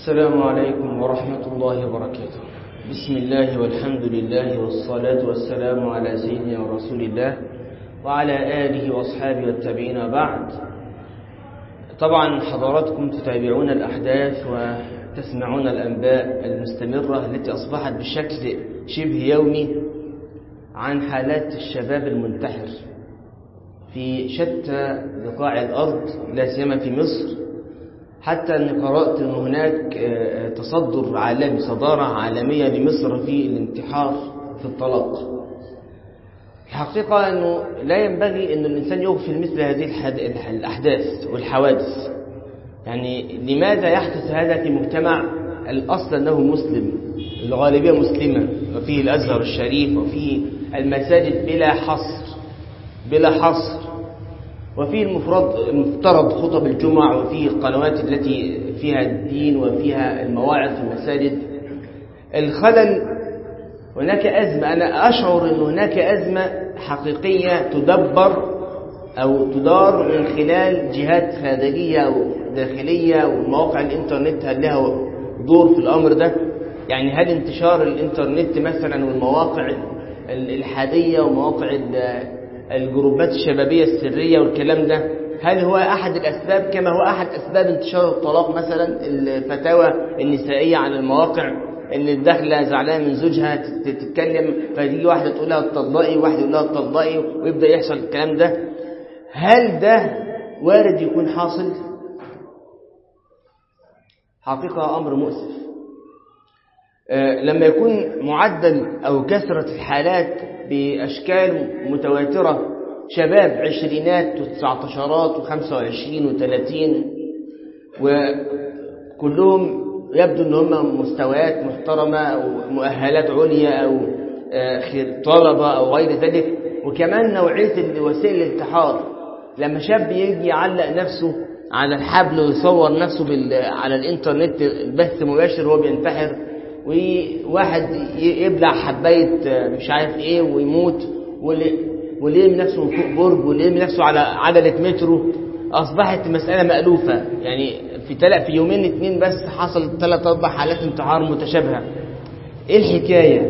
السلام عليكم ورحمة الله وبركاته بسم الله والحمد لله والصلاة والسلام على سيدنا رسول الله وعلى آله وأصحابه والتابعين بعد طبعا حضراتكم تتابعون الأحداث وتسمعون الأنباء المستمرة التي أصبحت بشكل شبه يومي عن حالات الشباب المنتحر في شتى بقاع الأرض لا سيما في مصر حتى أن قرأت أن هناك تصدر عالمي صدارة عالمية لمصر في الانتحار في الطلاق الحقيقة أنه لا ينبغي أن الإنسان يغفل مثل هذه الأحداث والحوادث يعني لماذا يحدث هذا في مجتمع الأصل أنه مسلم الغالبية مسلمة وفيه الأزهر الشريف وفيه المساجد بلا حصر بلا حصر وفيه المفرد المفترض خطب الجمع وفيه القنوات التي فيها الدين وفيها المواعظ في المساجد الخلل هناك أزمة أنا أشعر أن هناك أزمة حقيقية تدبر أو تدار من خلال جهات خارجية أو داخلية ومواقع الإنترنت هل لها دور في الأمر ده يعني هل انتشار الإنترنت مثلا والمواقع الإلحادية ومواقع الجروبات الشبابية السرية والكلام ده هل هو أحد الأسباب كما هو أحد أسباب انتشار الطلاق مثلا الفتاوى النسائية على المواقع ان الداخلة زعلانة من زوجها تتكلم فتيجي واحدة تقول لها اتطلقي وواحدة يقول لها اتطلقي ويبدأ يحصل الكلام ده هل ده وارد يكون حاصل حقيقة أمر مؤسف لما يكون معدل أو كثرة الحالات بأشكال متواترة شباب عشرينات وتسعتشرات وخمسة وعشرين وثلاثين وكلهم يبدو أن هم مستويات محترمة أو مؤهلات عليا أو طلبة أو غير ذلك وكمان نوعية وسائل الانتحار لما شاب يجي يعلق نفسه على الحبل ويصور نفسه على الانترنت البث مباشر وهو بينتحر وواحد يبلع حباية مش عارف ايه ويموت واللي يرمي نفسه من فوق برج واللي يرمي نفسه على عجلة مترو أصبحت مسألة مألوفة يعني في تلق في يومين اتنين بس حصل ثلاث أربع حالات انتحار متشابهة ايه الحكاية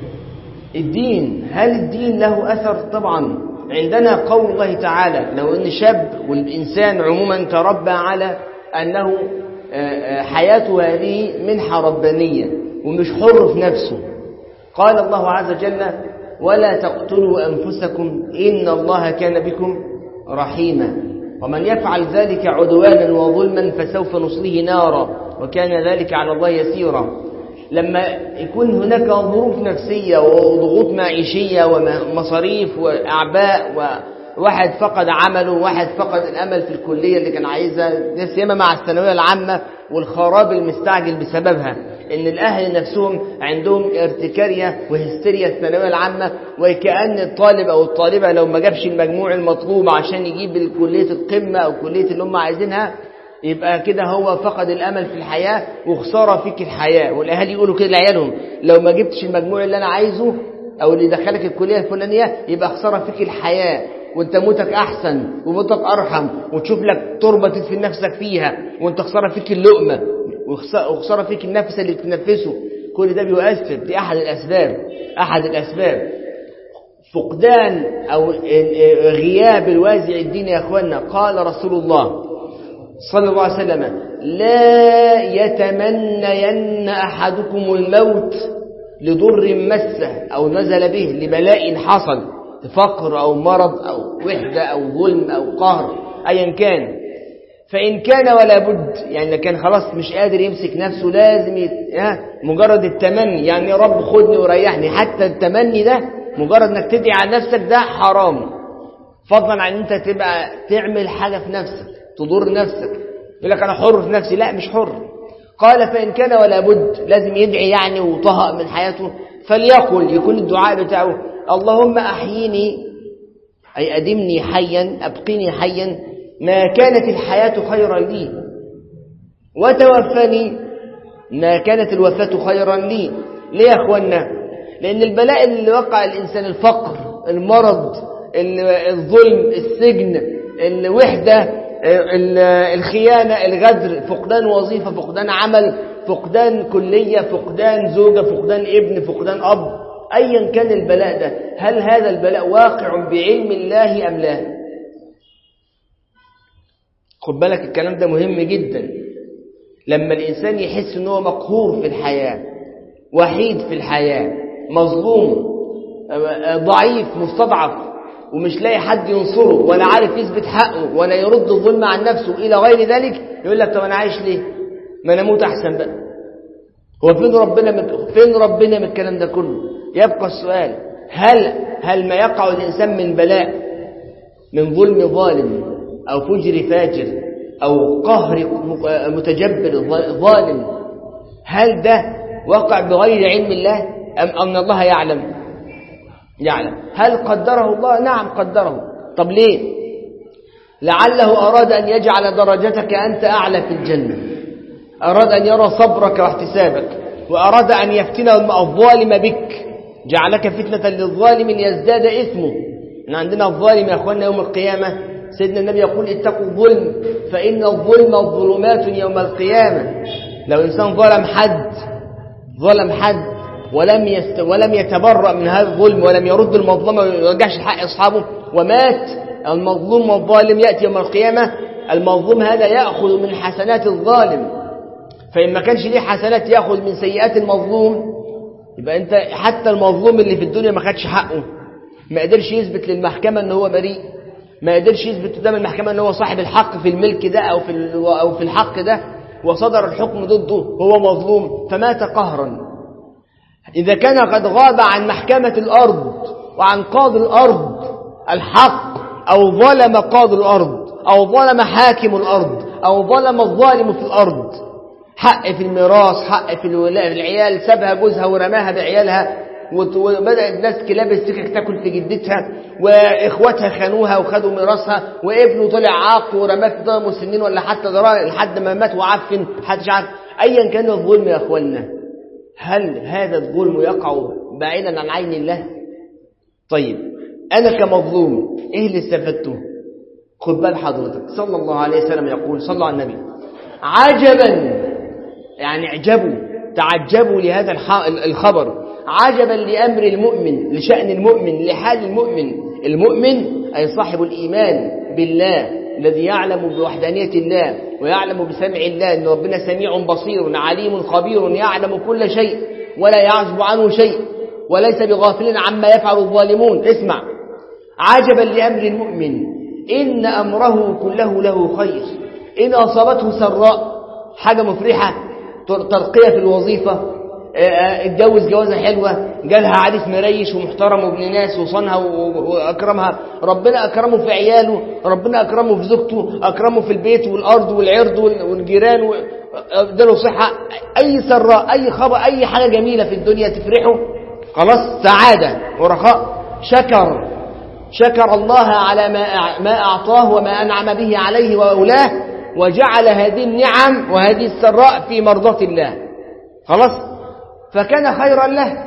الدين هل الدين له أثر طبعا عندنا قول الله تعالى لو ان شاب والإنسان عموما تربى على أنه حياته هذه منحة ربانية ومش حر في نفسه قال الله عز وجل ولا تقتلوا أنفسكم إن الله كان بكم رحيما ومن يفعل ذلك عدوانا وظلما فسوف نصليه نارا وكان ذلك على الله يسيرا لما يكون هناك ظروف نفسية وضغوط معيشية ومصاريف وأعباء وواحد فقد عمله وواحد فقد الأمل في الكلية اللي كان عايزها سيما مع الثانوية العامة والخراب المستعجل بسببها ان الاهل نفسهم عندهم ارتكارية وهستيريا الثانوية العامة وكأن الطالب او الطالبة لو ما جابش المجموع المطلوب عشان يجيب كلية القمة او كلية اللي هم عايزينها يبقى كده هو فقد الامل في الحياة وخسارة فيك الحياة والاهالي يقولوا كده لعيالهم لو ما جبتش المجموع اللي انا عايزه او اللي دخلك الكلية الفلانية يبقى خسارة فيك الحياة وانت موتك احسن وموتك ارحم وتشوف لك تربة تدفن نفسك فيها وانت خسارة فيك اللقمة وخسارة فيك النفس اللي بتنفسه كل ده بيؤثر دي أحد الأسباب أحد الأسباب فقدان أو غياب الوازع الديني يا أخوانا قال رسول الله صلى الله عليه وسلم لا يتمنين أحدكم الموت لضر مسه أو نزل به لبلاء حصل فقر أو مرض أو وحدة أو ظلم أو قهر أيا كان فإن كان ولا بد يعني كان خلاص مش قادر يمسك نفسه لازم يت... مجرد التمني يعني يا رب خدني وريحني حتى التمني ده مجرد انك تدعي على نفسك ده حرام فضلا عن انت تبقى تعمل حاجة في نفسك تضر نفسك يقول لك انا حر في نفسي لا مش حر قال فإن كان ولا بد لازم يدعي يعني وطهق من حياته فليقل يكون الدعاء بتاعه اللهم أحييني أي أدمني حيا أبقيني حيا ما كانت الحياة خيرا لي وتوفني ما كانت الوفاة خيرا لي ليه يا أخوانا لأن البلاء اللي وقع الإنسان الفقر المرض الظلم السجن الوحدة الخيانة الغدر فقدان وظيفة فقدان عمل فقدان كلية فقدان زوجة فقدان ابن فقدان أب أيا كان البلاء ده هل هذا البلاء واقع بعلم الله أم لا خد بالك الكلام ده مهم جدا لما الإنسان يحس أنه مقهور في الحياة وحيد في الحياة مظلوم ضعيف مستضعف ومش لاقي حد ينصره ولا عارف يثبت حقه ولا يرد الظلم عن نفسه إلى غير ذلك يقول لك طب أنا عايش ليه ما نموت أحسن بقى هو فين ربنا من فين ربنا من الكلام ده كله يبقى السؤال هل هل ما يقع الإنسان من بلاء من ظلم ظالم أو فجر فاجر أو قهر متجبر ظالم هل ده وقع بغير علم الله أم أن الله يعلم يعلم هل قدره الله نعم قدره طب ليه لعله أراد أن يجعل درجتك أنت أعلى في الجنة أراد أن يرى صبرك واحتسابك وأراد أن يفتن الظالم بك جعلك فتنة للظالم يزداد إثمه إن عندنا الظالم يا أخوانا يوم القيامة سيدنا النبي يقول اتقوا الظلم فإن الظلم ظلمات يوم القيامة لو إنسان ظلم حد ظلم حد ولم يست ولم يتبرأ من هذا الظلم ولم يرد المظلمة ويرجعش حق أصحابه ومات المظلوم والظالم يأتي يوم القيامة المظلوم هذا يأخذ من حسنات الظالم فإن ما كانش ليه حسنات يأخذ من سيئات المظلوم يبقى أنت حتى المظلوم اللي في الدنيا ما خدش حقه ما قدرش يثبت للمحكمة أنه هو بريء ما قدرش يثبت قدام المحكمة أنه هو صاحب الحق في الملك ده أو في أو في الحق ده وصدر الحكم ضده هو مظلوم فمات قهرا إذا كان قد غاب عن محكمة الأرض وعن قاضي الأرض الحق أو ظلم قاضي الأرض أو ظلم حاكم الأرض أو ظلم الظالم في الأرض حق في الميراث حق في العيال سابها جوزها ورماها بعيالها وبدأت ناس كلاب السكك تاكل في جدتها واخواتها خانوها وخدوا ميراثها وابنه طلع عاق ورماه في ضرب مسنين ولا حتى ضرار لحد ما مات وعفن محدش عارف ايا كان الظلم يا اخوانا هل هذا الظلم يقع بعيدا عن عين الله طيب انا كمظلوم ايه اللي استفدته خد بال حضرتك صلى الله عليه وسلم يقول صلى على النبي عجبا يعني اعجبوا تعجبوا لهذا الخبر عجبا لأمر المؤمن لشأن المؤمن لحال المؤمن المؤمن أي صاحب الإيمان بالله الذي يعلم بوحدانية الله ويعلم بسمع الله أن ربنا سميع بصير عليم خبير يعلم كل شيء ولا يعزب عنه شيء وليس بغافل عما يفعل الظالمون اسمع عجبا لأمر المؤمن إن أمره كله له خير إن أصابته سراء حاجة مفرحة ترقية في الوظيفة اتجوز جوازة حلوة جالها عريس مريش ومحترم وابن ناس وصنها وأكرمها ربنا أكرمه في عياله ربنا أكرمه في زوجته أكرمه في البيت والأرض والعرض والجيران اداله صحة أي سراء أي خبر أي حاجة جميلة في الدنيا تفرحه خلاص سعادة ورخاء شكر شكر الله على ما ما أعطاه وما أنعم به عليه وأولاه وجعل هذه النعم وهذه السراء في مرضاة الله خلاص فكان خيرا له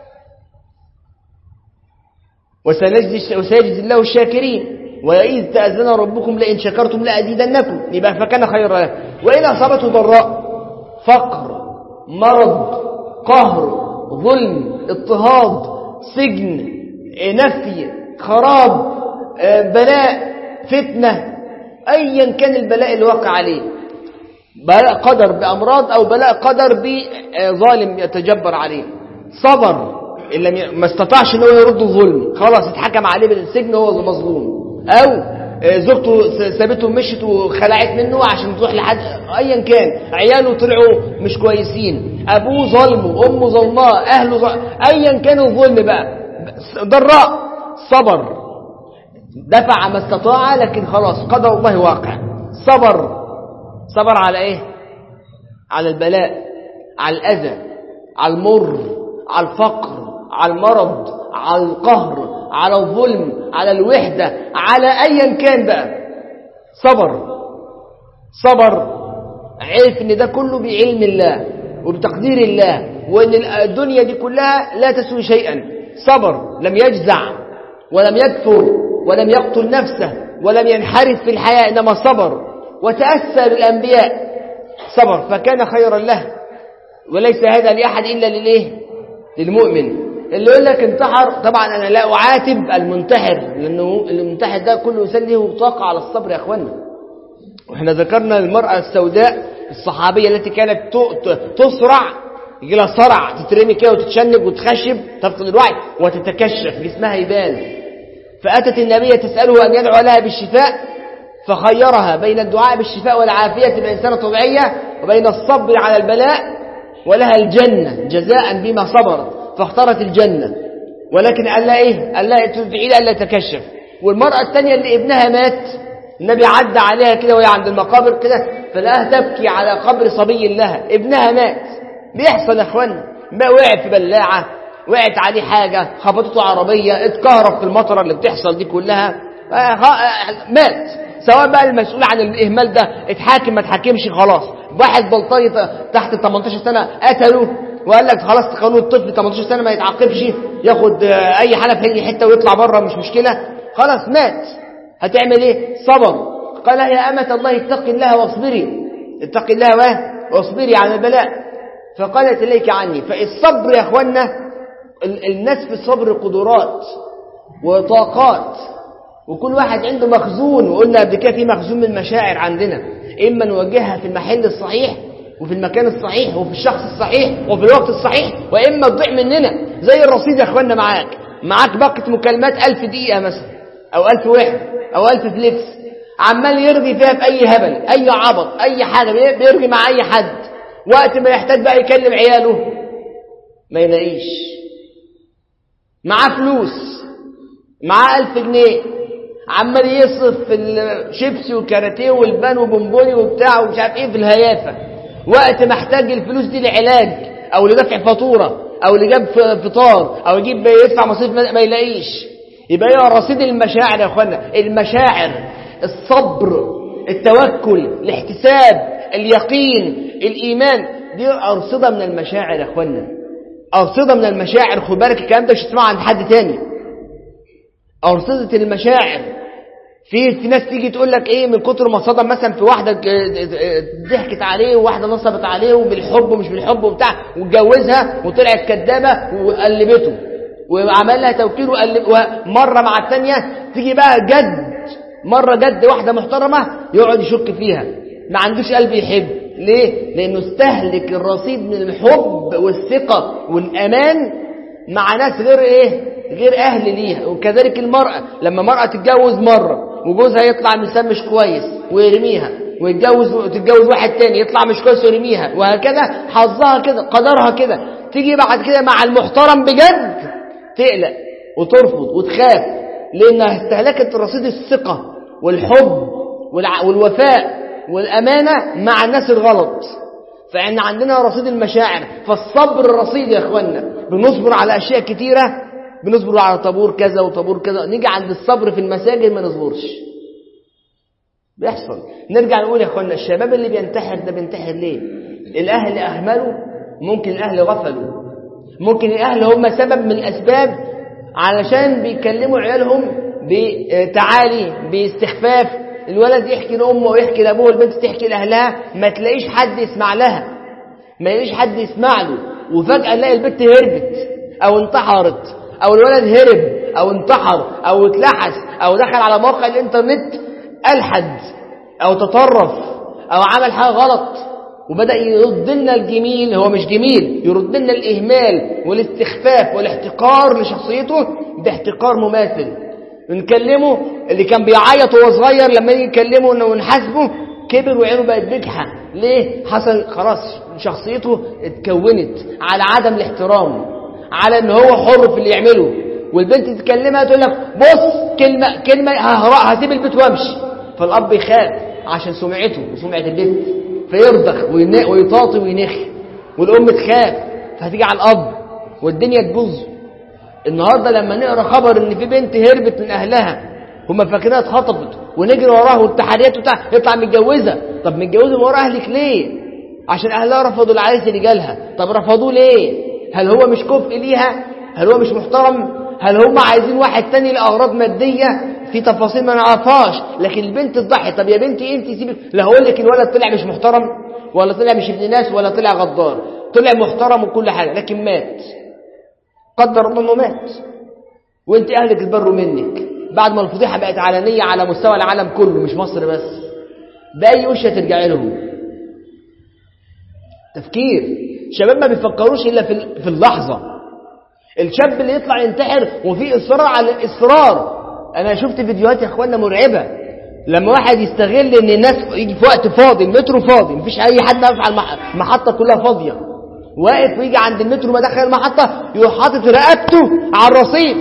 وسيجزي الله الشاكرين وإذ تأذن ربكم لئن شكرتم لأزيدنكم يبقى فكان خيرا له وإن أصابته ضراء فقر مرض قهر ظلم اضطهاد سجن نفي خراب بلاء فتنة أيا كان البلاء اللي وقع عليه بلاء قدر بأمراض أو بلاء قدر بظالم يتجبر عليه صبر إلا ما استطاعش ان هو يرد الظلم خلاص اتحكم عليه بالسجن هو مظلوم أو زوجته سابته مشت وخلعت منه عشان تروح لحد أيا كان عياله طلعوا مش كويسين أبوه ظلمه أمه ظلماه أهله ظلم أيا كان الظلم بقى ضراء صبر دفع ما استطاع لكن خلاص قدر الله واقع صبر صبر على ايه على البلاء على الأذى على المر على الفقر على المرض على القهر على الظلم على الوحدة على أيا كان بقى صبر صبر عرف ان ده كله بعلم الله وبتقدير الله وان الدنيا دي كلها لا تسوي شيئا صبر لم يجزع ولم يكفر ولم يقتل نفسه ولم ينحرف في الحياة إنما صبر وتأسى بالأنبياء صبر فكان خيرا له وليس هذا لأحد إلا للإيه للمؤمن اللي يقول لك انتحر طبعا أنا لا أعاتب المنتحر لأنه المنتحر ده كله إنسان له طاقة على الصبر يا أخوانا وإحنا ذكرنا المرأة السوداء الصحابية التي كانت تصرع يجي لها صرع تترمي كده وتتشنج وتخشب تفقد الوعي وتتكشف جسمها يبان فأتت النبي تسأله أن يدعو لها بالشفاء فخيرها بين الدعاء بالشفاء والعافية بإنسانة طبيعية وبين الصبر على البلاء ولها الجنة جزاء بما صبرت فاختارت الجنة ولكن قال لها إيه قال لها تدعي لها ألا تكشف والمرأة الثانية اللي ابنها مات النبي عدى عليها كده وهي عند المقابر كده فلقاها تبكي على قبر صبي لها ابنها مات بيحصل يا اخوانا ما وقع في بلاعة وقعت عليه حاجة خبطته عربية اتكهرب في المطرة اللي بتحصل دي كلها مات سواء بقى المسؤول عن الإهمال ده اتحاكم ما اتحاكمش خلاص واحد بلطجي تحت 18 سنة قتله وقال لك خلاص قانون الطفل 18 سنة ما يتعاقبش ياخد أي حالة في أي حتة ويطلع بره مش مشكلة خلاص مات هتعمل ايه صبر قال يا أمة الله اتقي الله واصبري اتقي الله واصبري على البلاء فقالت إليك عني فالصبر يا أخوانا الناس في الصبر قدرات وطاقات وكل واحد عنده مخزون وقلنا قبل كده في مخزون من المشاعر عندنا إما نوجهها في المحل الصحيح وفي المكان الصحيح وفي الشخص الصحيح وفي الوقت الصحيح وإما تضيع مننا زي الرصيد يا أخوانا معاك معاك باقة مكالمات ألف دقيقة مثلا أو ألف واحد أو ألف فليكس عمال يرغي فيها بأي هبل أي عبط أي حاجة بيرغي مع أي حد وقت ما يحتاج بقى يكلم عياله ما يلاقيش معاه فلوس معاه ألف جنيه عمال يصرف في الشيبسي والكاراتيه والبان وبونبوني وبتاع ومش عارف ايه في الهيافة وقت ما احتاج الفلوس دي لعلاج او لدفع فاتورة او لجاب فطار او يجيب يدفع مصاريف ما يلاقيش يبقى هي رصيد المشاعر يا اخوانا المشاعر الصبر التوكل الاحتساب اليقين الايمان دي ارصده من المشاعر يا اخوانا ارصده من المشاعر خد بالك الكلام ده مش تسمعه عند حد تاني ارصده المشاعر في في ناس تيجي تقول لك ايه من كتر ما صدم مثلا في واحده ضحكت عليه وواحده نصبت عليه وبالحب ومش بالحب وبتاع واتجوزها وطلعت كدابه وقلبته وعمل لها توكيل وقلب ومره مع الثانيه تيجي بقى جد مره جد واحده محترمه يقعد يشك فيها ما عندوش قلب يحب ليه لانه استهلك الرصيد من الحب والثقه والامان مع ناس غير ايه غير اهل ليها وكذلك المراه لما مراه تتجوز مره وجوزها يطلع مثال مش كويس ويرميها ويتجوز وتتجوز واحد تاني يطلع مش كويس ويرميها وهكذا حظها كده قدرها كده تيجي بعد كده مع المحترم بجد تقلق وترفض وتخاف لانها استهلكت رصيد الثقه والحب والوفاء والامانه مع الناس الغلط فإن عندنا رصيد المشاعر فالصبر رصيد يا اخوانا بنصبر على اشياء كتيره بنصبر على طابور كذا وطابور كذا نيجي عند الصبر في المساجد ما نصبرش بيحصل نرجع نقول يا اخوانا الشباب اللي بينتحر ده بينتحر ليه الاهل اهملوا ممكن الاهل غفلوا ممكن الاهل هم سبب من الاسباب علشان بيكلموا عيالهم بتعالي باستخفاف الولد يحكي لامه ويحكي لابوه والبنت تحكي لاهلها ما تلاقيش حد يسمع لها ما يلاقيش حد يسمع له وفجاه نلاقي البنت هربت او انتحرت او الولد هرب او انتحر او اتلحس او دخل على موقع الانترنت الحد او تطرف او عمل حاجه غلط وبدا يرد لنا الجميل هو مش جميل يرد لنا الاهمال والاستخفاف والاحتقار لشخصيته باحتقار مماثل نكلمه اللي كان بيعيط وهو صغير لما يجي نكلمه ونحاسبه كبر وعينه بقت بجحه ليه حصل خلاص شخصيته اتكونت على عدم الاحترام على ان هو حر في اللي يعمله والبنت تكلمها تقول لك بص كلمه كلمه هسيب البيت وامشي فالاب يخاف عشان سمعته وسمعه البنت فيرضخ ويطاطي وينخ والام تخاف فهتيجي على الاب والدنيا تبوظ النهارده لما نقرا خبر ان في بنت هربت من اهلها هما فاكرينها اتخطبت ونجري وراها والتحريات وبتاع يطلع متجوزه طب متجوزه من ورا اهلك ليه عشان اهلها رفضوا العريس اللي جالها طب رفضوه ليه هل هو مش كفء ليها هل هو مش محترم هل هم عايزين واحد تاني لاغراض ماديه في تفاصيل ما نعرفهاش لكن البنت تضحي طب يا بنتي انت سيبك لا هقول لك الولد طلع مش محترم ولا طلع مش ابن ناس ولا طلع غدار طلع محترم وكل حاجة لكن مات قدر الله انه مات وانت اهلك اتبروا منك بعد ما الفضيحة بقت علنية على مستوى العالم كله مش مصر بس بأي وش هترجعي لهم تفكير شباب ما بيفكروش إلا في في اللحظة الشاب اللي يطلع ينتحر وفي إصرار على الإصرار أنا شفت فيديوهات يا إخواننا مرعبة لما واحد يستغل إن الناس يجي في وقت فاضي المترو فاضي مفيش أي حد واقف على المحطة كلها فاضية واقف ويجي عند المترو ما دخل المحطة يروح حاطط رقبته على الرصيف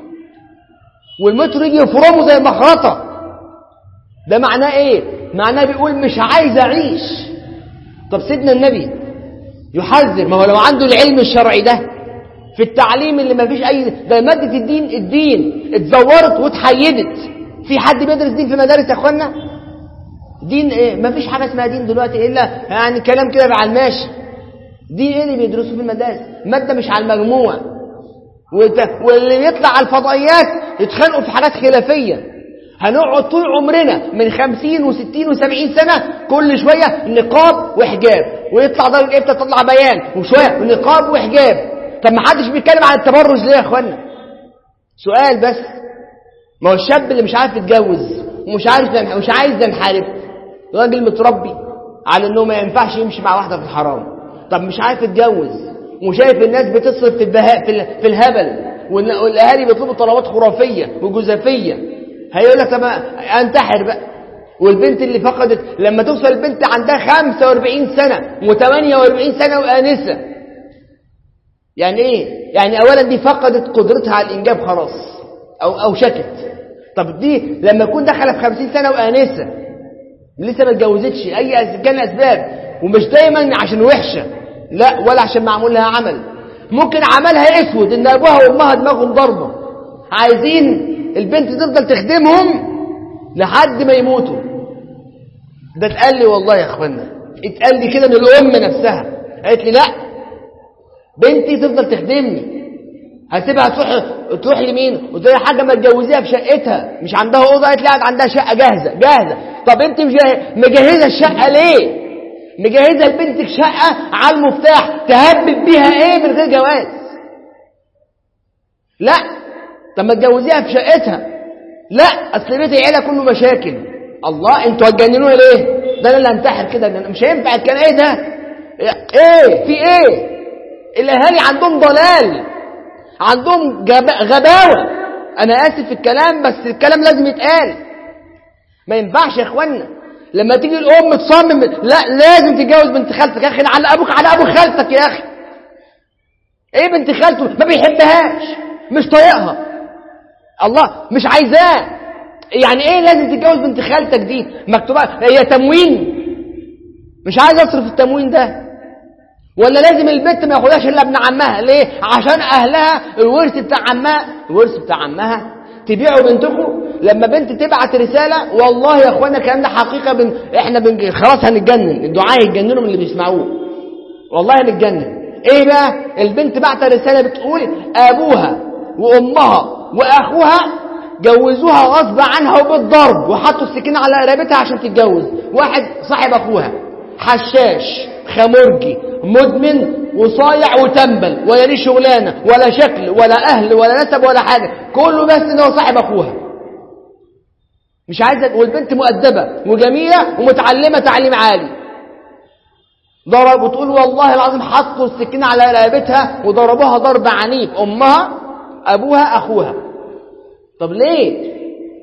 والمترو يجي يفرمه زي المخرطة ده معناه ايه معناه بيقول مش عايز اعيش طب سيدنا النبي يحذر ما هو لو عنده العلم الشرعي ده في التعليم اللي ما فيش اي ده مادة الدين الدين اتزورت واتحيدت في حد بيدرس دين في مدارس يا اخوانا دين ايه ما فيش حاجة اسمها دين دلوقتي الا يعني كلام كده على الماشي دين ايه اللي بيدرسوه في المدارس مادة مش على المجموع واللي يطلع على الفضائيات يتخانقوا في حاجات خلافية هنقعد طول عمرنا من خمسين وستين وسبعين سنة كل شوية نقاب وحجاب ويطلع دار الإفتاء تطلع بيان وشوية نقاب وحجاب طب ما حدش بيتكلم عن التبرج ليه يا اخوانا سؤال بس ما هو الشاب اللي مش عارف يتجوز ومش عارف مش عايز ينحرف راجل متربي على انه ما ينفعش يمشي مع واحدة في الحرام طب مش عارف يتجوز وشايف الناس بتصرف في البهاء في الهبل والاهالي بيطلبوا طلبات خرافيه وجزافيه هيقول لك طب انتحر بقى والبنت اللي فقدت لما توصل البنت عندها 45 سنه و48 سنه وانسه يعني ايه يعني اولا دي فقدت قدرتها على الانجاب خلاص او او شكت طب دي لما تكون داخله في 50 سنه وانسه لسه ما اتجوزتش اي كان اسباب ومش دايما عشان وحشه لا ولا عشان معمول لها عمل ممكن عملها اسود ان ابوها وامها دماغهم ضربه عايزين البنت تفضل تخدمهم لحد ما يموتوا ده اتقال لي والله يا اخوانا اتقال لي كده من الام نفسها قالت لي لا بنتي تفضل تخدمني هسيبها تروح تروح لمين قلت لها حاجه ما تجوزيها في شقتها مش عندها اوضه قالت لي قاعد عندها شقه جاهزه جاهزه طب انت مجهزه الشقه ليه مجهزه لبنتك شقه على المفتاح تهبب بيها ايه من غير جواز لا طب ما تجوزيها في شقتها لا اصل بيت العيله كله مشاكل الله انتوا هتجننوها ليه ده انا اللي هنتحر كده مش هينفع كان ايه ده ايه في ايه الاهالي عندهم ضلال عندهم غباوه انا اسف في الكلام بس الكلام لازم يتقال ما ينفعش يا اخوانا لما تيجي الام تصمم لا لازم تتجوز بنت خالتك يا اخي على ابوك على ابو خالتك يا اخي ايه بنت خالته ما بيحبهاش مش طايقها الله مش عايزاه يعني ايه لازم تتجوز بنت خالتك دي مكتوبه هي تموين مش عايز اصرف التموين ده ولا لازم البنت ما ياخدهاش الا ابن عمها ليه عشان اهلها الورث بتاع عمها الورث بتاع عمها تبيعوا بنتكم لما بنت تبعت رسالة والله يا اخوانا الكلام ده حقيقة بن... احنا بن... خلاص هنتجنن الدعاء يتجننوا من اللي بيسمعوه والله هنتجنن ايه بقى البنت بعت رسالة بتقول ابوها وامها واخوها جوزوها غصب عنها وبالضرب وحطوا السكينة على رقبتها عشان تتجوز واحد صاحب اخوها حشاش خمرجي مدمن وصايع وتنبل ولا ليه شغلانه ولا شكل ولا اهل ولا نسب ولا حاجه كله بس ان هو صاحب اخوها مش عايزه والبنت مؤدبه وجميله ومتعلمه تعليم عالي ضرب وتقول والله العظيم حطوا السكينه على رقبتها وضربوها ضرب عنيف امها ابوها اخوها طب ليه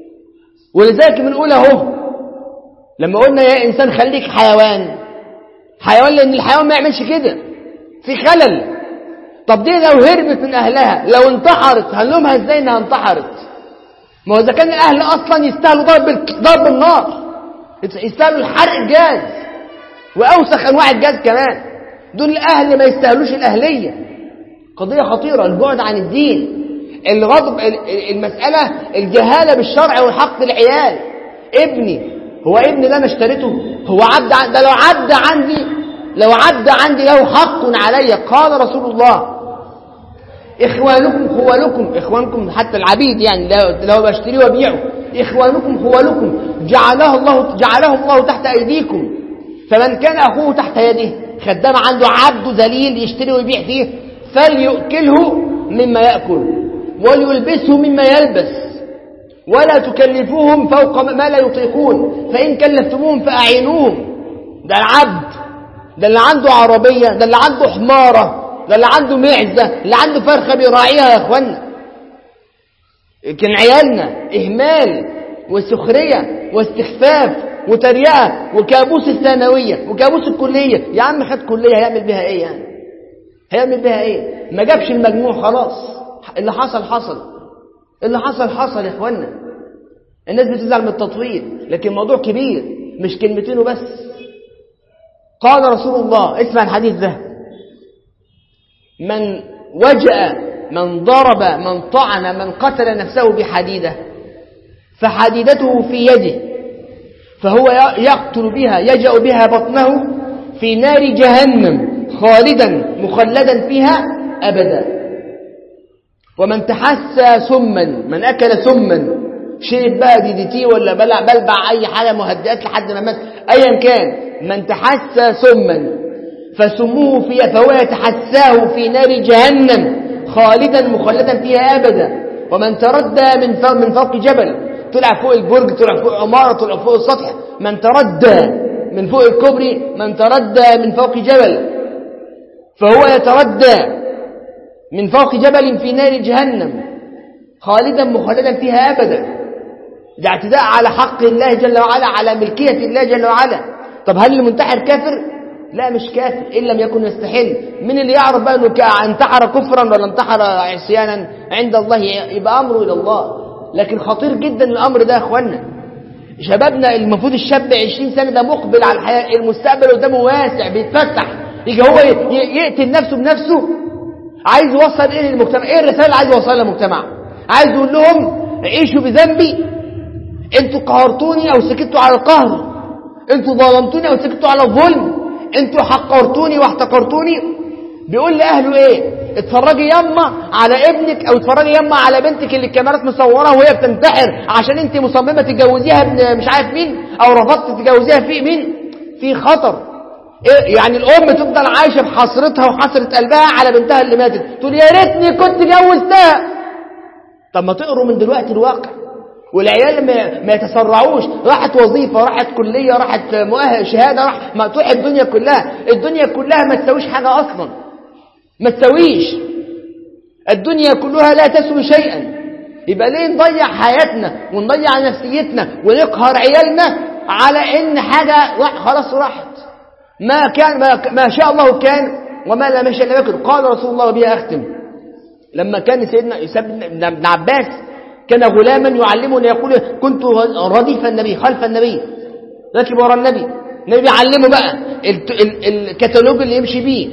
ولذلك بنقول اهو لما قلنا يا انسان خليك حيوان حيوان لان الحيوان ما يعملش كده في خلل طب دي لو هربت من اهلها لو انتحرت هنلومها ازاي انها انتحرت ما هو اذا كان الاهل اصلا يستاهلوا ضرب ضرب النار يستاهلوا الحرق الجاز واوسخ انواع الجاز كمان دول الاهل ما يستاهلوش الاهليه قضيه خطيره البعد عن الدين الغضب المساله الجهاله بالشرع وحق العيال ابني هو ابني ده انا اشتريته هو عدى ده لو عدى عندي لو عدى عندي له حق علي قال رسول الله إخوانكم خوالكم إخوانكم حتى العبيد يعني لو بشتريه وبيعه إخوانكم خوالكم جعله الله جعله الله تحت أيديكم فمن كان أخوه تحت يده خدام عنده عبد ذليل يشتري ويبيع فيه فليؤكله مما يأكل وليلبسه مما يلبس ولا تكلفوهم فوق ما لا يطيقون فإن كلفتموهم فأعينوهم ده العبد ده اللي عنده عربية ده اللي عنده حمارة ده اللي عنده معزة اللي عنده فرخة بيراعيها يا اخوانا لكن عيالنا إهمال وسخرية واستخفاف وتريقة وكابوس الثانوية وكابوس الكلية يا عم خد كلية هيعمل بها ايه يعني هيعمل بها ايه ما جابش المجموع خلاص اللي حصل حصل اللي حصل حصل يا اخوانا الناس بتزعل من التطويل لكن الموضوع كبير مش كلمتين وبس قال رسول الله اسمع الحديث ده من وجأ من ضرب من طعن من قتل نفسه بحديدة فحديدته في يده فهو يقتل بها يجأ بها بطنه في نار جهنم خالدا مخلدا فيها أبدا ومن تحسى سما من أكل سما شرب بقى دي دي تي ولا بلع بلبع أي حاجة مهدئات لحد ما مات أيا كان من تحسى سما فسموه في فهو يتحساه في نار جهنم خالدا مخلدا فيها أبدا ومن تردى من فوق, من فوق جبل طلع فوق البرج طلع فوق عمارة طلع فوق السطح من تردى من فوق الكوبري من تردى من فوق جبل فهو يتردى من فوق جبل في نار جهنم خالدا مخلدا فيها أبدا ده اعتداء على حق الله جل وعلا على ملكية الله جل وعلا طب هل المنتحر كافر لا مش كافر إن لم يكن يستحل من اللي يعرف بقى أنه انتحر كفرا ولا انتحر عصيانا عند الله يبقى أمره إلى الله لكن خطير جدا الأمر ده يا أخوانا شبابنا المفروض الشاب 20 سنة ده مقبل على الحياة المستقبل قدامه واسع بيتفتح يجي هو يقتل نفسه بنفسه عايز يوصل ايه للمجتمع ايه الرسالة اللي عايز يوصلها للمجتمع عايز يقول لهم عيشوا بذنبي انتوا قهرتوني او سكتوا على القهر انتوا ظلمتوني او سكتوا على الظلم انتوا حقرتوني واحتقرتوني بيقول لاهله ايه اتفرجي يما على ابنك او اتفرجي يما على بنتك اللي الكاميرات مصوره وهي بتنتحر عشان انت مصممه تتجوزيها ابن مش عارف مين او رفضت تتجوزيها في مين في خطر إيه يعني الام تفضل عايشه بحسرتها وحسره قلبها على بنتها اللي ماتت تقول يا ريتني كنت جوزتها طب ما تقروا من دلوقتي الواقع والعيال ما, ما يتسرعوش راحت وظيفة راحت كلية راحت مؤهل شهادة راح ما تروح الدنيا كلها الدنيا كلها ما تسويش حاجة أصلا ما تسويش الدنيا كلها لا تسوي شيئا يبقى ليه نضيع حياتنا ونضيع نفسيتنا ونقهر عيالنا على ان حاجة خلاص راحت ما كان ما, ما شاء الله كان وما لم يشاء لم يكن قال رسول الله وبها أختم لما كان سيدنا ابن عباس كان غلاما يعلمه يقول كنت رديف النبي خلف النبي راكب ورا النبي النبي يعلمه بقى الكتالوج اللي يمشي بيه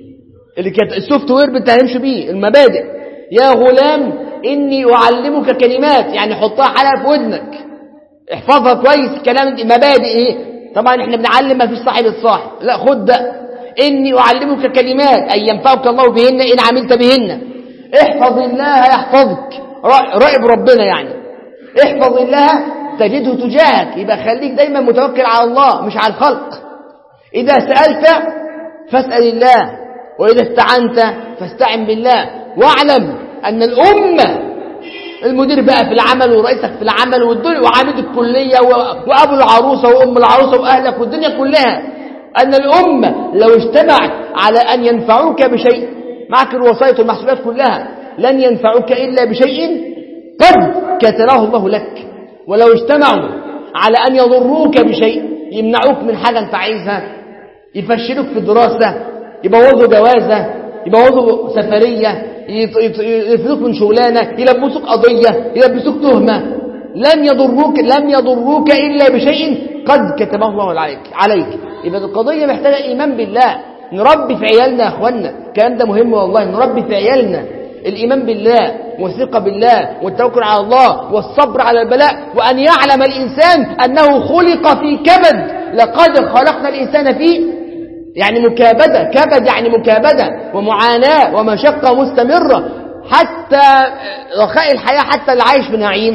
السوفت وير بتاع يمشي بيه المبادئ يا غلام إني أعلمك كلمات يعني حطها حلقة في ودنك احفظها كويس الكلام مبادئ ايه طبعا احنا بنعلم ما فيش صاحب الصاحب لا خد ده إني أعلمك كلمات أن ينفعك الله بهن إن عملت بهن احفظ الله يحفظك راقب ربنا يعني احفظ الله تجده تجاهك يبقى خليك دايما متوكل على الله مش على الخلق إذا سألت فاسأل الله وإذا استعنت فاستعن بالله واعلم أن الأمة المدير بقى في العمل ورئيسك في العمل والدنيا وعامد الكلية وأبو العروسة وأم العروسة وأهلك والدنيا كلها أن الأمة لو اجتمعت على أن ينفعوك بشيء معك الوسائط والمحسوبات كلها لن ينفعوك إلا بشيء قد كتله الله لك ولو اجتمعوا على أن يضروك بشيء يمنعوك من حاجة أنت عايزها يفشلوك في الدراسة يبوظوا جوازة يبوظوا سفرية يرفضوك من شغلانة يلبسوك قضية يلبسوك تهمة لن يضروك لن يضروك إلا بشيء قد كتبه الله عليك عليك يبقى القضية محتاجة إيمان بالله نربي في عيالنا يا أخوانا الكلام ده مهم والله نربي في عيالنا الإيمان بالله والثقة بالله والتوكل على الله والصبر على البلاء وأن يعلم الإنسان أنه خلق في كبد لقد خلقنا الإنسان فيه يعني مكابدة كبد يعني مكابدة ومعاناة ومشقة مستمرة حتى رخاء الحياة حتى اللي عايش في نعيم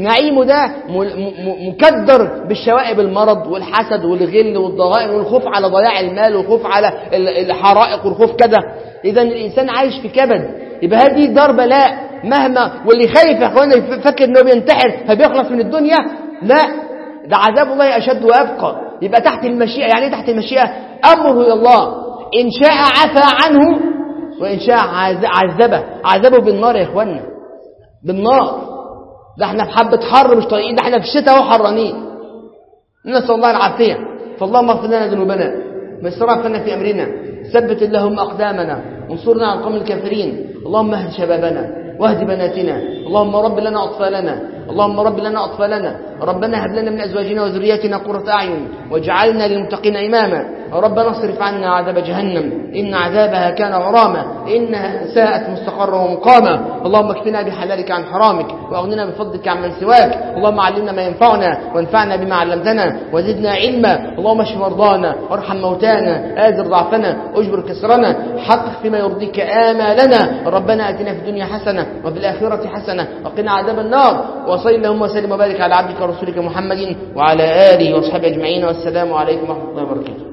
نعيمه ده مكدر بالشوائب المرض والحسد والغل والضغائن والخوف على ضياع المال والخوف على الحرائق والخوف كده إذا الإنسان عايش في كبد يبقى هذه دار بلاء مهما واللي خايف يا اخوانا فاكر انه بينتحر فبيخلص من الدنيا لا ده عذاب الله اشد وابقى يبقى تحت المشيئه يعني ايه تحت المشيئه امره الى الله ان شاء عفى عنه وان شاء عذبه عذبه بالنار يا اخوانا بالنار ده احنا في حبه حر مش طايقين ده احنا في الشتاء اهو حرانين نسال الله العافيه فاللهم اغفر لنا ذنوبنا ما اسرافنا في امرنا ثبت اللهم اقدامنا وانصرنا على القوم الكافرين اللهم اهد شبابنا واهد بناتنا اللهم رب لنا أطفالنا اللهم رب لنا أطفالنا ربنا هب لنا من أزواجنا وذرياتنا قرة أعين واجعلنا للمتقين إماما ربنا اصرف عنا عذاب جهنم إن عذابها كان غراما إنها ساءت مستقرا ومقاما اللهم اكفنا بحلالك عن حرامك وأغننا بفضلك عن من سواك اللهم علمنا ما ينفعنا وانفعنا بما علمتنا وزدنا علما اللهم اشف مرضانا وارحم موتانا آذر ضعفنا اجبر كسرنا حقق فيما يرضيك آمالنا ربنا آتنا في الدنيا حسنة وفي الآخرة حسنة وقنا عذاب النار وصل اللهم وسلم وبارك على عبدك ورسولك محمد وعلى آله وصحبه أجمعين والسلام عليكم ورحمة الله وبركاته